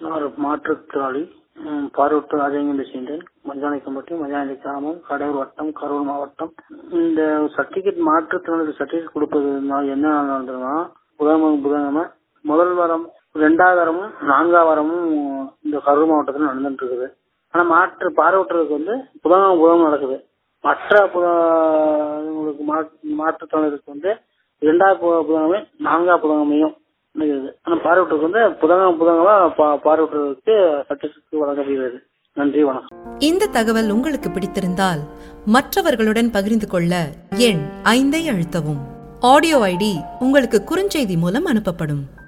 நான் ஒரு மாற்றுத்திறனாளி ம், பார்வையற்ற ராஜேந்திர சேர்ந்தேன் மஞ்சானைக்கம்பட்டி மஞ்சானை கிராமம் கடலூர் வட்டம் கரூர் மாவட்டம் இந்த சர்டிபிகேட் மாற்றுத்திறனாளி சர்டிபிகேட் கொடுப்பதுனால என்ன நடந்ததுன்னா புதன்கிழமை புதன்கிழமை முதல் வாரம் ரெண்டாவது வாரமும் நான்காவது வாரமும் இந்த கரூர் மாவட்டத்தில் நடந்துட்டு இருக்குது ஆனா மாற்று பார்வையற்றதுக்கு வந்து புதன்கிழமை புதன்கிழமை நடக்குது மற்ற புத- உங்களுக்கு மாற்று- மாற்றுத்திறனாளிகளுக்கு வந்து இரண்டாவது பு- புதன்கிழமை நான்காவது புதன்கிழமையும் நடக்குது ஆனா பார்வையற்றதுக்கு வந்து புதன்கிழமை புதன்கிழமை பா- பார்வையற்றதுக்கு சர்டிபிகேட் வழங்கப்படுகிறது நன்றி வணக்கம் இந்த தகவல் உங்களுக்கு பிடித்திருந்தால் மற்றவர்களுடன் பகிர்ந்து கொள்ள எண் ஐந்தை அழுத்தவும் ஆடியோ ஐடி உங்களுக்கு குறுஞ்செய்தி மூலம் அனுப்பப்படும்